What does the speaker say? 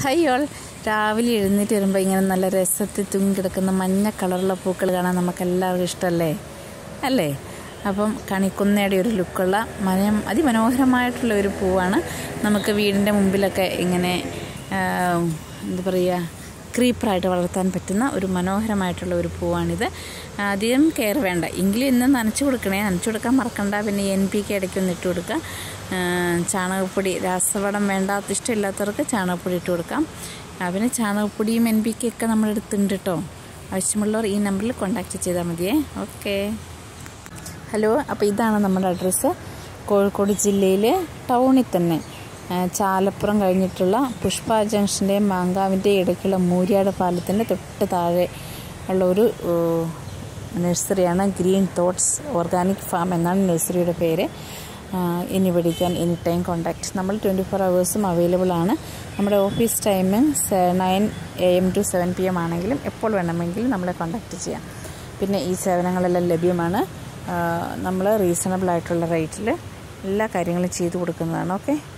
hi all രാവിലെ എഴുന്നേറ്റ് വരുമ്പോൾ ഇങ്ങനെ നല്ല രസത്തിൽ തൂങ്ങി കിടക്കുന്ന മഞ്ഞ കളറുള്ള പൂക്കൾ കാണാൻ നമുക്ക് എല്ലാവർക്കും ഇഷ്ടമല്ലേ അല്ലേ അപ്പം കണിക്കുന്നയുടെ ഒരു ലുക്കുള്ള മനം അതിമനോഹരമായിട്ടുള്ള ഒരു പൂവാണ് നമുക്ക് വീടിൻ്റെ മുമ്പിലൊക്കെ ഇങ്ങനെ ആ, എന്താ പറയുക ക്രീപ്പറായിട്ട് വളർത്താൻ പറ്റുന്ന ഒരു മനോഹരമായിട്ടുള്ള ഒരു പൂവാണിത് അധികം കെയർ വേണ്ട എങ്കിലും ഇന്ന് നനച്ചു കൊടുക്കണേ നനച്ചു കൊടുക്കാൻ മറക്കണ്ട പിന്നെ എൻ പി കെ ഇടയ്ക്കൊന്ന് ഇട്ട് കൊടുക്കുക ആ, ചാണകപ്പൊടി രാസവളം വേണ്ടാത്ത ഇഷ്ടമില്ലാത്തവർക്ക് ചാണകപ്പൊടി ഇട്ട് കൊടുക്കാം ആ, പിന്നെ ചാണകപ്പൊടിയും എൻ പി കെ ഒക്കെ നമ്മുടെ അടുത്തുണ്ട് കേട്ടോ ആവശ്യമുള്ളവർ ഈ നമ്പറിൽ കോൺടാക്റ്റ് ചെയ്താൽ മതിയേ ഓക്കെ ഹലോ അപ്പോൾ ഇതാണ് നമ്മുടെ അഡ്രസ്സ് കോഴിക്കോട് ജില്ലയിലെ ടൗണിൽ തന്നെ ആ, ചാലപ്പുറം കഴിഞ്ഞിട്ടുള്ള പുഷ്പ ജംഗ്ഷൻ്റെയും മാങ്കാവിൻ്റെയും ഇടയ്ക്കുള്ള മൂര്യാട് പാലത്തിൻ്റെ തൊട്ട് താഴെ ഉള്ള ഒരു ഏ, നഴ്സറിയാണ് ഗ്രീൻ തോട്ട്സ് ഓർഗാനിക് ഫാം എന്നാണ് നഴ്സറിയുടെ പേര് ആ, ഇനി വിളിക്കാൻ എനി ടൈം കോൺടാക്ട് നമ്മൾ ട്വൻറ്റി ഫോർ അവേഴ്സും അവൈലബിൾ ആണ് നമ്മുടെ office timing nine AM to ടു സെവൻ പി എം ആണെങ്കിലും എപ്പോൾ വേണമെങ്കിലും നമ്മളെ കോൺടാക്റ്റ് ചെയ്യാം പിന്നെ ഈ സേവനങ്ങളെല്ലാം ലഭ്യമാണ് നമ്മൾ റീസണബിൾ ആയിട്ടുള്ള റേറ്റിൽ എല്ലാ കാര്യങ്ങളും ചെയ്തു കൊടുക്കുന്നതാണ് ഓക്കെ